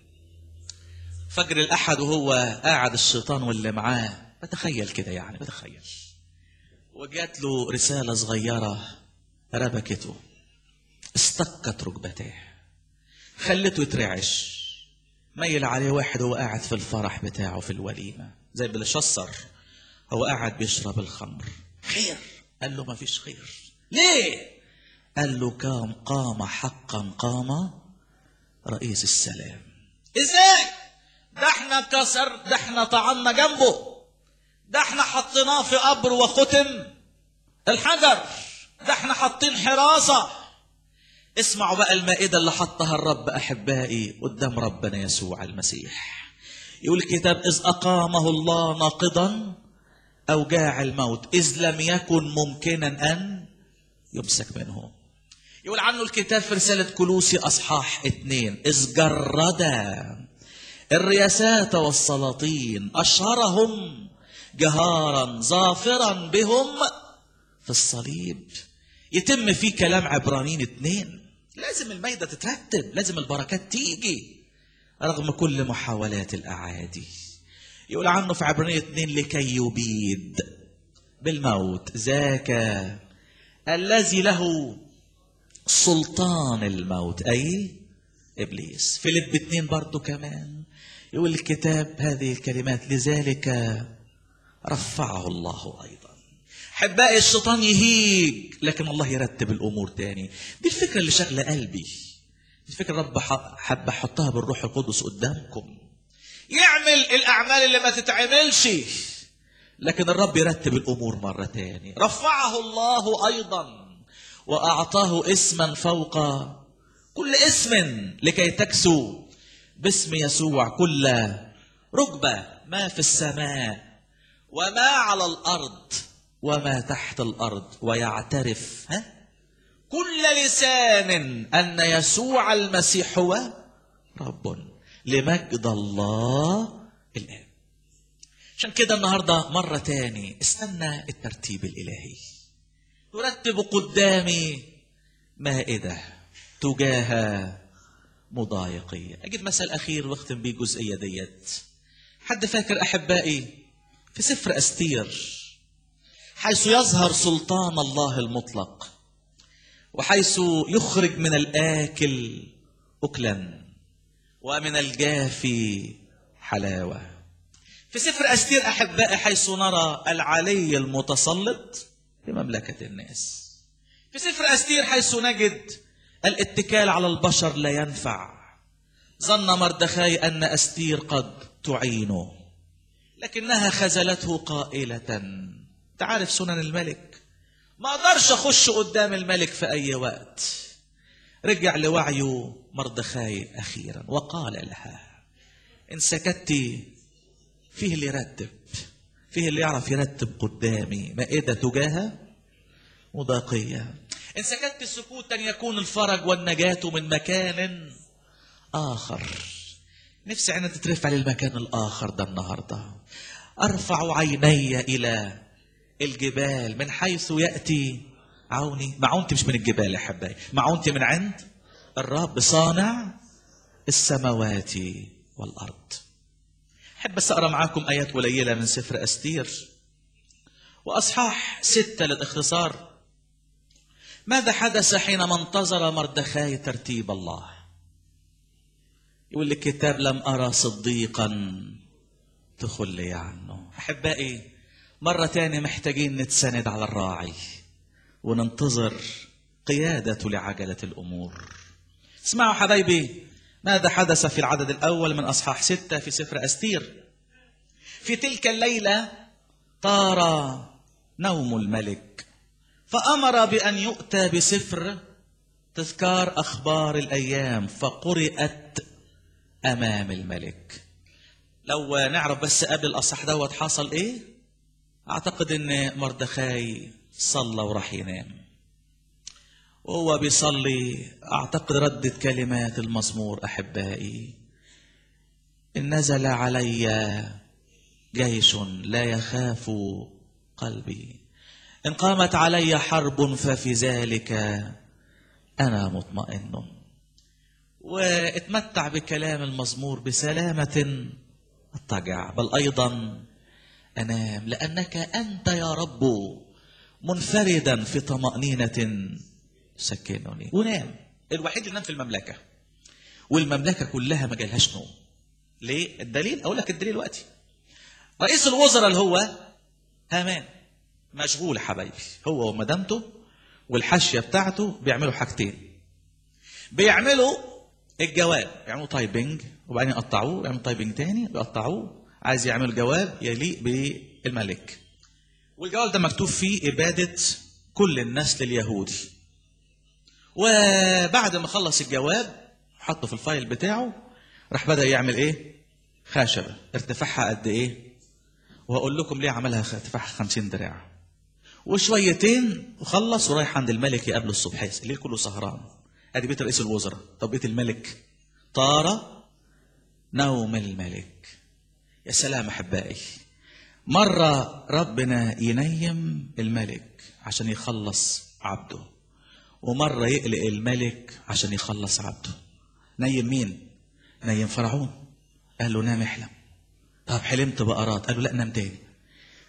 فجر الاحد وهو قاعد الشيطان واللي معاه بتخيل كده يعني بتخيل وجات له رساله صغيره ربكته استكت ركبتيه خلته يترعش ميل عليه واحد وهو قاعد في الفرح بتاعه في الوليمه زي بلشصر هو قاعد بيشرب الخمر خير قال له ما فيش خير ليه قال له كام قام حقا قام رئيس السلام ازاي ده احنا كسر ده احنا طعنا جنبه ده احنا حطيناه في قبر وختم الحجر ده احنا حاطين حراسه اسمعوا بقى المائدة اللي حطها الرب أحبائي قدام ربنا يسوع المسيح يقول الكتاب إذ أقامه الله ناقضا أوجاع الموت إذ لم يكن ممكنا أن يمسك منه يقول عنه الكتاب في رسالة كلوسي أصحاح اتنين إذ جرد الرياسات والسلاطين أشهرهم جهارا ظافرا بهم في الصليب يتم فيه كلام عبرانيين اتنين لازم الميدة تترتب لازم البركات تيجي رغم كل محاولات الأعادي يقول عنه في عبرانية اتنين لكي يبيد بالموت ذاك الذي له سلطان الموت أي إبليس فيليب اتنين برضو كمان يقول الكتاب هذه الكلمات لذلك رفعه الله أيضا حبائي الشيطان يهيج لكن الله يرتب الأمور تاني دي الفكرة اللي شغلة قلبي دي الفكرة رب حب أحطها بالروح القدس قدامكم يعمل الأعمال اللي ما تتعملش لكن الرب يرتب الأمور مرة تاني رفعه الله أيضا وأعطاه اسما فوق كل اسم لكي تكسو باسم يسوع كل ركبة ما في السماء وما على الأرض وما تحت الأرض ويعترف ها كل لسان أن يسوع المسيح هو رب لمجد الله الآب عشان كده النهاردة مرة تاني استنى الترتيب الإلهي يرتب قدامي مائدة تجاه مضايقية أجد مثل أخير واختم بيه الجزئية ديت حد فاكر أحبائي في سفر أستير حيث يظهر سلطان الله المطلق وحيث يخرج من الآكل أكلا ومن الجافي حلاوة في سفر أستير أحبائي حيث نرى العلي المتسلط لمملكة الناس في سفر أستير حيث نجد الاتكال على البشر لا ينفع ظن مردخاي أن أستير قد تعينه لكنها خذلته قائلة تعرف سنن الملك ما اقدرش اخش قدام الملك في اي وقت رجع لوعيه مردخاي اخيرا وقال لها ان سكت فيه اللي يرتب فيه اللي يعرف يرتب قدامي مائدة تجاه مضاقية إن سكت سكوتا يكون الفرج والنجاة من مكان آخر نفسي عيني تترفع للمكان الآخر ده النهاردة أرفع عيني إلى الجبال من حيث يأتي عوني معونتي مش من الجبال يا حبايبي معونتي من عند الرب صانع السماوات والأرض أحب بس أقرأ معاكم آيات قليلة من سفر أستير وأصحاح ستة للاختصار ماذا حدث حينما انتظر مردخاي ترتيب الله يقول الكتاب لم أرى صديقا تخلي عنه أحبائي مرة تانية محتاجين نتسند على الراعي وننتظر قيادته لعجلة الأمور اسمعوا حبايبي ماذا حدث في العدد الأول من أصحاح ستة في سفر أستير في تلك الليلة طار نوم الملك فأمر بأن يؤتى بسفر تذكار أخبار الأيام فقرأت أمام الملك لو نعرف بس قبل الأصح دوت حصل إيه أعتقد إن مردخاي صلى وراح ينام وهو بيصلي أعتقد ردت كلمات المزمور أحبائي إن نزل علي جيش لا يخاف قلبي إن قامت علي حرب ففي ذلك أنا مطمئن واتمتع بكلام المزمور بسلامة اضطجع بل أيضا أنام لأنك أنت يا رب منفردا في طمأنينة تسكنني ونام الوحيد اللي نام في المملكة والمملكة كلها ما جالهاش نوم ليه؟ الدليل أقول لك الدليل دلوقتي رئيس الوزراء اللي هو هامان مشغول حبايبي هو ومدامته والحاشية بتاعته بيعملوا حاجتين بيعملوا الجواب يعملوا تايبنج وبعدين يقطعوه يعملوا تايبنج تاني يقطعوه عايز يعمل جواب يليق بالملك والجواب ده مكتوب فيه إبادة كل النسل اليهودي وبعد ما خلص الجواب حطه في الفايل بتاعه راح بدأ يعمل ايه خشبة ارتفاعها قد ايه وهقول لكم ليه عملها ارتفاعها 50 دراع وشويتين وخلص ورايح عند الملك يقابله الصبح الليل كله سهران ادي بيت رئيس الوزراء طب بيت الملك طار نوم الملك يا سلام احبائي مره ربنا ينيم الملك عشان يخلص عبده ومره يقلق الملك عشان يخلص عبده نيم مين نيم فرعون قال له نام احلم طب حلمت بقرات قال له لا نام تاني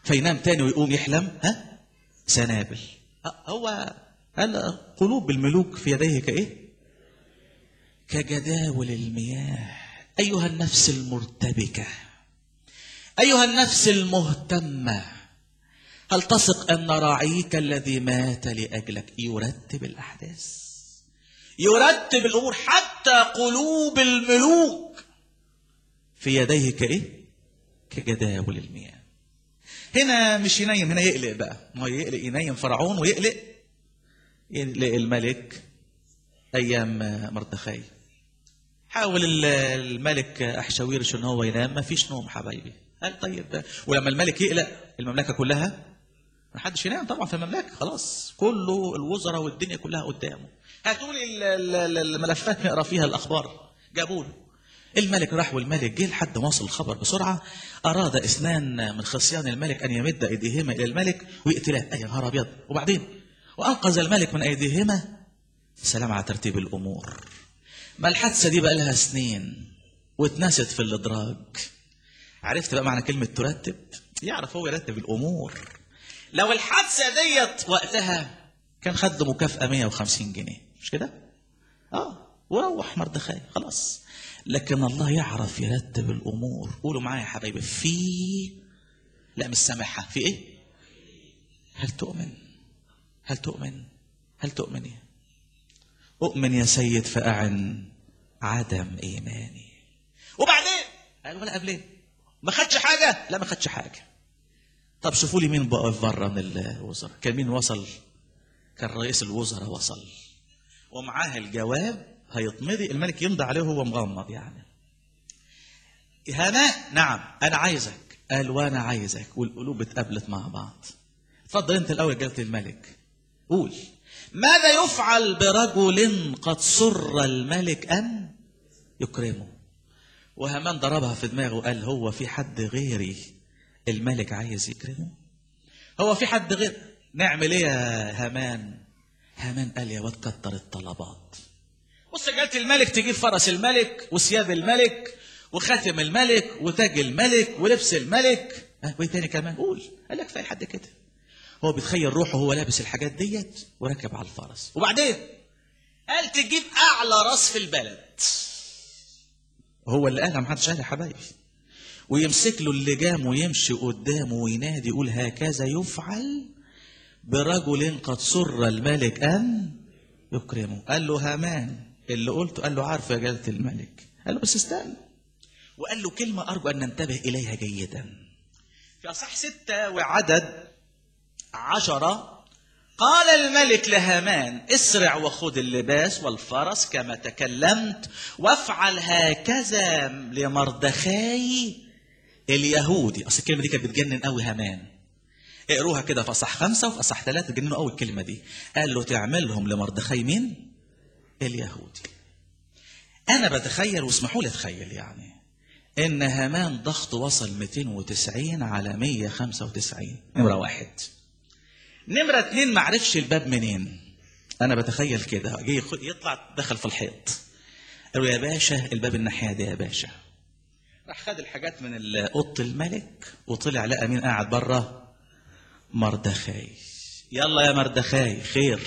فينام تاني ويقوم يحلم ها سنابل أه، هو قال قلوب الملوك في يديه كايه كجداول المياه ايها النفس المرتبكه ايها النفس المهتمه هل تثق ان راعيك الذي مات لاجلك يرتب الاحداث يرتب الامور حتى قلوب الملوك في يديه كايه كجداول المياه هنا مش ينيم هنا يقلق بقى ما هو يقلق ينيم فرعون ويقلق يقلق الملك ايام مردخاي حاول ال- الملك احشاويرش ان هو ينام ما فيش نوم حبايبي قال طيب ولما الملك يقلق المملكه كلها ما حدش ينام طبعا في المملكه خلاص كله الوزراء والدنيا كلها قدامه هاتوا لي ال- ال- ال- الملفات نقرا فيها الاخبار جابوا له الملك راح والملك جه لحد ما وصل الخبر بسرعه اراد اثنان من خصيان الملك ان يمد ايديهما الى الملك ويقتلاه اي نهار ابيض وبعدين وانقذ الملك من ايديهما سلام على ترتيب الامور ما الحادثه دي بقى لها سنين واتنست في الادراج عرفت بقى معنى كلمه ترتب يعرف هو يرتب الامور لو الحادثه ديت وقتها كان خد مكافاه 150 جنيه مش كده اه وروح مردخاي خلاص لكن الله يعرف يرتب الامور قولوا معايا يا حبايبي في لا مش سامعها في ايه هل تؤمن هل تؤمن هل تؤمن يا أؤمن يا سيد فأعن عدم إيماني وبعدين قال ولا قبلين ما خدش حاجة لا ما خدش حاجة طب شوفوا لي مين بقى في بره من الوزراء كان مين وصل كان رئيس الوزراء وصل ومعاه الجواب هيطمضي الملك يمضي عليه وهو مغمض يعني هناء نعم انا عايزك قال وانا عايزك والقلوب اتقابلت مع بعض اتفضل انت الاول جلت الملك قول ماذا يفعل برجل قد سر الملك ان يكرمه وهامان ضربها في دماغه وقال هو في حد غيري الملك عايز يكرمه هو في حد غير نعمل ايه يا هامان هامان قال يا واد كتر الطلبات بص جلت الملك تجيب فرس الملك وثياب الملك وخاتم الملك وتاج الملك ولبس الملك ها وايه تاني كمان قول قال لك كفايه لحد كده هو بيتخيل روحه وهو لابس الحاجات ديت وراكب على الفرس وبعدين قال تجيب اعلى راس في البلد هو اللي قالها محدش قالها يا حبايبي ويمسك له اللجام ويمشي قدامه وينادي يقول هكذا يفعل برجل قد سر الملك ان يكرمه قال له هامان اللي قلته قال له عارف يا جلاله الملك قال له بس استنى وقال له كلمه ارجو ان ننتبه اليها جيدا في اصح ستة وعدد عشرة قال الملك لهامان اسرع وخذ اللباس والفرس كما تكلمت وافعل هكذا لمردخاي اليهودي اصل الكلمه دي كانت بتجنن قوي هامان اقروها كده في اصح خمسه وفي اصح ثلاثه تجننوا قوي الكلمه دي قال له تعملهم لمردخاي مين؟ اليهودي انا بتخيل واسمحوا لي اتخيل يعني ان هامان ضغطه وصل 290 على 195 نمره واحد نمرة اتنين معرفش الباب منين انا بتخيل كده جه يخ- يطلع دخل في الحيط قالوا يا باشا الباب الناحية دي يا باشا راح خد الحاجات من ال- اوضه الملك وطلع لقى مين قاعد بره مردخاي يلا يا مردخاي خير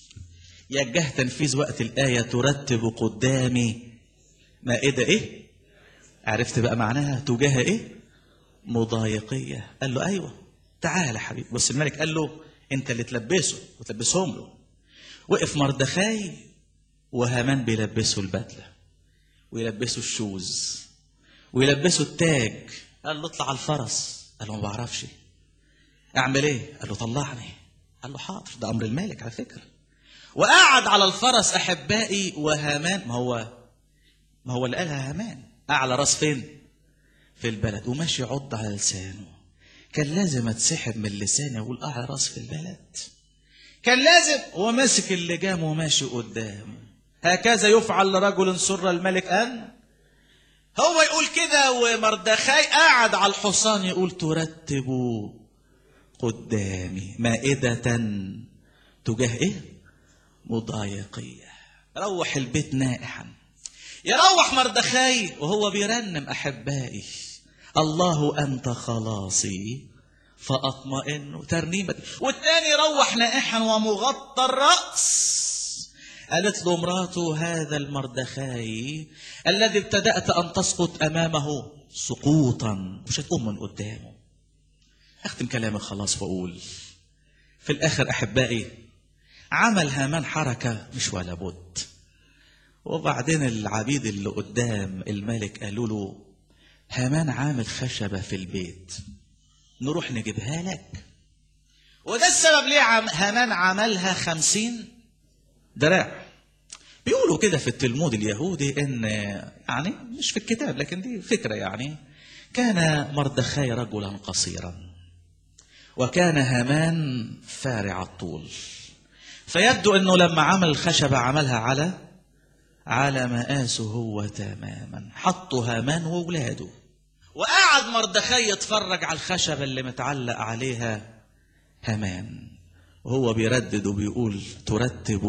يجه تنفيذ وقت الآية ترتب قدامي مائدة إيه؟ عرفت بقى معناها تجاه إيه؟ مضايقية قال له أيوة تعال يا حبيبي بس الملك قال له أنت اللي تلبسه وتلبسهم له وقف مردخاي وهامان بيلبسه البدلة ويلبسه الشوز ويلبسه التاج قال له اطلع على الفرس قال له ما بعرفش اعمل ايه قال له طلعني قال له حاضر ده امر الملك على فكره وقعد على الفرس احبائي وهامان ما هو ما هو اللي قالها هامان اعلى راس فين في البلد وماشي يعض على لسانه كان لازم اتسحب من لساني واقول اعلى راس في البلد كان لازم هو ماسك اللجام وماشي قدامه هكذا يفعل لرجل سر الملك ان هو يقول كده ومردخاي قاعد على الحصان يقول ترتبوا قدامي مائدة تجاه ايه مضايقية روح البيت نائحا يروح مردخاي وهو بيرنم احبائي الله انت خلاصي فأطمئن ترنيمة والتاني روح نائحا ومغطى الرأس قالت له امراته هذا المردخاي الذي ابتدأت أن تسقط أمامه سقوطا مش هتقوم من قدامه أختم كلامي خلاص وأقول في الآخر أحبائي عمل هامان حركة مش ولا بد وبعدين العبيد اللي قدام الملك قالوا له هامان عامل خشبة في البيت نروح نجيبها لك وده السبب ليه عم هامان عملها خمسين دراع بيقولوا كده في التلمود اليهودي ان يعني مش في الكتاب لكن دي فكرة يعني كان مردخاي رجلا قصيرا وكان هامان فارع الطول فيبدو انه لما عمل الخشبة عملها على على مقاسه هو تماما حطوا هامان وولاده وقعد مردخاي يتفرج على الخشبة اللي متعلق عليها هامان وهو بيردد وبيقول ترتب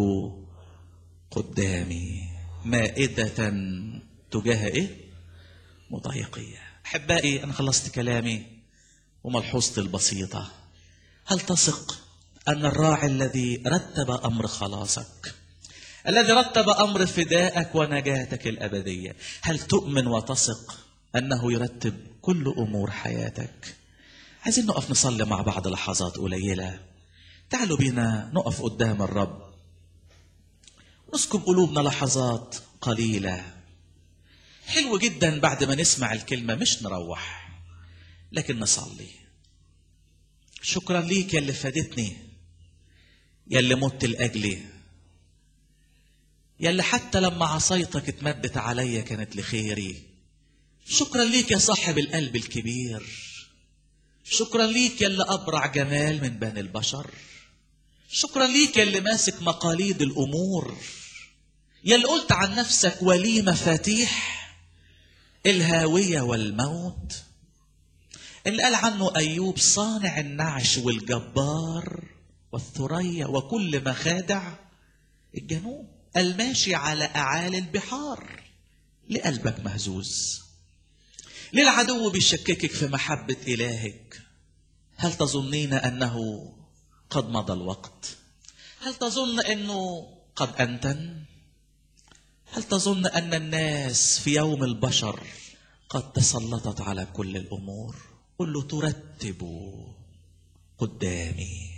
قدامي مائدة تجاه ايه مضايقية احبائي انا خلصت كلامي وملحوظتي البسيطة هل تثق ان الراعي الذي رتب امر خلاصك الذي رتب امر فدائك ونجاتك الابديه هل تؤمن وتثق انه يرتب كل امور حياتك عايزين نقف نصلي مع بعض لحظات قليله تعالوا بينا نقف قدام الرب نسكب قلوبنا لحظات قليله حلو جدا بعد ما نسمع الكلمه مش نروح لكن نصلي شكرا ليك يا اللي فادتني يا اللي مت لاجلي يا اللي حتى لما عصيتك اتمدت عليا كانت لخيري شكرا ليك يا صاحب القلب الكبير شكرا ليك يا اللي أبرع جمال من بني البشر شكرا ليك يا اللي ماسك مقاليد الأمور يا اللي قلت عن نفسك ولي مفاتيح الهاوية والموت اللي قال عنه أيوب صانع النعش والجبار والثريا وكل مخادع الجنوب الماشي على أعالي البحار لقلبك مهزوز للعدو بيشككك في محبة إلهك هل تظنين أنه قد مضى الوقت هل تظن أنه قد أنتن هل تظن أن الناس في يوم البشر قد تسلطت على كل الأمور قل له ترتب قدامي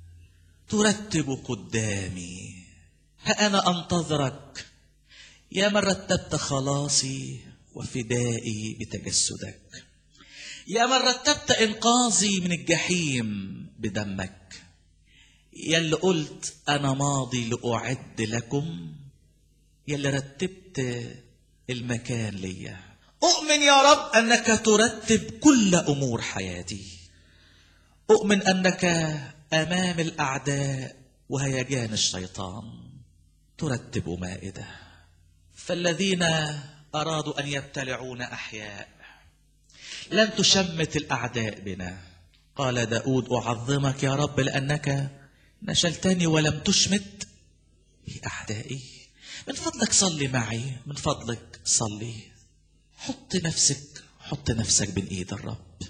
ترتب قدامي ها أنا أنتظرك يا من رتبت خلاصي وفدائي بتجسدك يا من رتبت إنقاذي من الجحيم بدمك يا اللي قلت أنا ماضي لأعد لكم يا اللي رتبت المكان ليا أؤمن يا رب أنك ترتب كل أمور حياتي أؤمن أنك أمام الأعداء وهيجان الشيطان ترتب مائدة فالذين أرادوا أن يبتلعون أحياء لن تشمت الأعداء بنا قال داود أعظمك يا رب لأنك نشلتني ولم تشمت بأعدائي من فضلك صلي معي من فضلك صلي حط نفسك حط نفسك بين ايد الرب